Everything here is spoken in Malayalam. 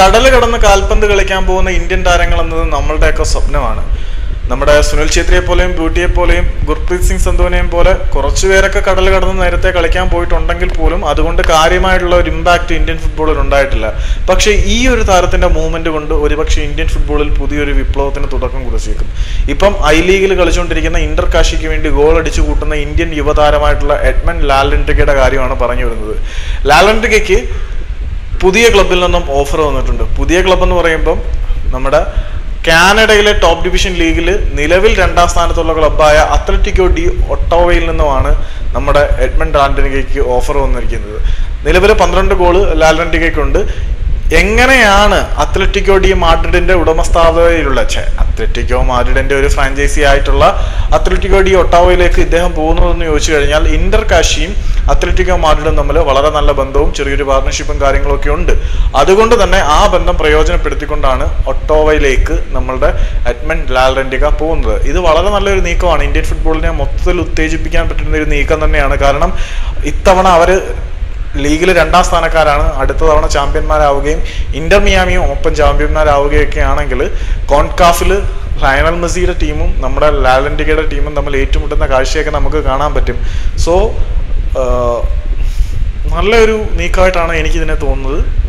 കടൽ കടന്ന് കാൽപന്ത് കളിക്കാൻ പോകുന്ന ഇന്ത്യൻ താരങ്ങൾ എന്നത് നമ്മളുടെയൊക്കെ സ്വപ്നമാണ് നമ്മുടെ സുനിൽ ഛേത്രിയെ പോലെയും ബ്യൂട്ടിയെ പോലെയും ഗുർപ്രീത് സിംഗ് സന്ധുവിനെയും പോലെ കുറച്ചു പേരൊക്കെ കടൽ കടന്ന് നേരത്തെ കളിക്കാൻ പോയിട്ടുണ്ടെങ്കിൽ പോലും അതുകൊണ്ട് കാര്യമായിട്ടുള്ള ഒരു ഇമ്പാക്റ്റ് ഇന്ത്യൻ ഫുട്ബോളിൽ ഉണ്ടായിട്ടില്ല പക്ഷേ ഈ ഒരു താരത്തിന്റെ മൂവ്മെന്റ് കൊണ്ട് ഒരുപക്ഷെ ഇന്ത്യൻ ഫുട്ബോളിൽ പുതിയൊരു വിപ്ലവത്തിന് തുടക്കം കുറിച്ചേക്കും ഇപ്പം ഐ ലീഗിൽ കളിച്ചുകൊണ്ടിരിക്കുന്ന ഇന്റർ കാശിക്ക് വേണ്ടി ഗോൾ അടിച്ചു കൂട്ടുന്ന ഇന്ത്യൻ യുവതാരമായിട്ടുള്ള എഡ്മൻ ലാലൻട്രിക്കയുടെ കാര്യമാണ് പറഞ്ഞു വരുന്നത് ലാലൻട്രിക്കയ്ക്ക് പുതിയ ക്ലബിൽ നിന്നും ഓഫർ വന്നിട്ടുണ്ട് പുതിയ ക്ലബ് എന്ന് പറയുമ്പം നമ്മുടെ കാനഡയിലെ ടോപ്പ് ഡിവിഷൻ ലീഗിൽ നിലവിൽ രണ്ടാം സ്ഥാനത്തുള്ള ക്ലബ്ബായ അത്ലറ്റിക്കോ ഡി ഒട്ടോവയിൽ നിന്നുമാണ് നമ്മുടെ എഡ്മണ്ട് ലാൻഡനികയ്ക്ക് ഓഫർ വന്നിരിക്കുന്നത് നിലവിൽ പന്ത്രണ്ട് ഗോള് ലാലൻഡികയ്ക്കുണ്ട് എങ്ങനെയാണ് അത്ലറ്റിക്കോ ഡി മാഡ്രിഡിന്റെ ഉടമസ്ഥാവതയിലുള്ള ഛെ, അത്ലറ്റിക്കോ മാഡ്രിഡിന്റെ ഒരു ഫ്രാഞ്ചൈസി ആയിട്ടുള്ള അത്ലറ്റിക്കോ ഡി ഒട്ടാവയിലേക്ക് ഇദ്ദേഹം പോകുന്നതെന്ന് ചോദിച്ചു കഴിഞ്ഞാൽ ഇന്റർ കാശിയും അത്ലറ്റിക്കോ മാഡ്രിഡും തമ്മിൽ വളരെ നല്ല ബന്ധവും ചെറിയൊരു പാർട്ണർഷിപ്പും കാര്യങ്ങളൊക്കെ ഉണ്ട് അതുകൊണ്ട് തന്നെ ആ ബന്ധം പ്രയോജനപ്പെടുത്തിക്കൊണ്ടാണ് ഒട്ടോവയിലേക്ക് നമ്മളുടെ അഡ്മൻ ലാൽറൻഡിക പോകുന്നത് ഇത് വളരെ നല്ലൊരു നീക്കമാണ് ഇന്ത്യൻ ഫുട്ബോളിനെ മൊത്തത്തിൽ ഉത്തേജിപ്പിക്കാൻ പറ്റുന്ന ഒരു നീക്കം തന്നെയാണ് കാരണം ഇത്തവണ അവര് ലീഗിൽ രണ്ടാം സ്ഥാനക്കാരാണ് അടുത്ത തവണ ചാമ്പ്യന്മാരാവുകയും ഇന്റർ മിയാമിയും ഒപ്പം ചാമ്പ്യന്മാരാവുകയൊക്കെ ആണെങ്കിൽ കോൺകാഫിൽ ലയണൽ മെസ്സിയുടെ ടീമും നമ്മുടെ ലാലൻഡിഗയുടെ ടീമും തമ്മിൽ ഏറ്റുമുട്ടുന്ന കാഴ്ചയൊക്കെ നമുക്ക് കാണാൻ പറ്റും സോ നല്ലൊരു നീക്കമായിട്ടാണ് എനിക്കിതിനെ തോന്നുന്നത്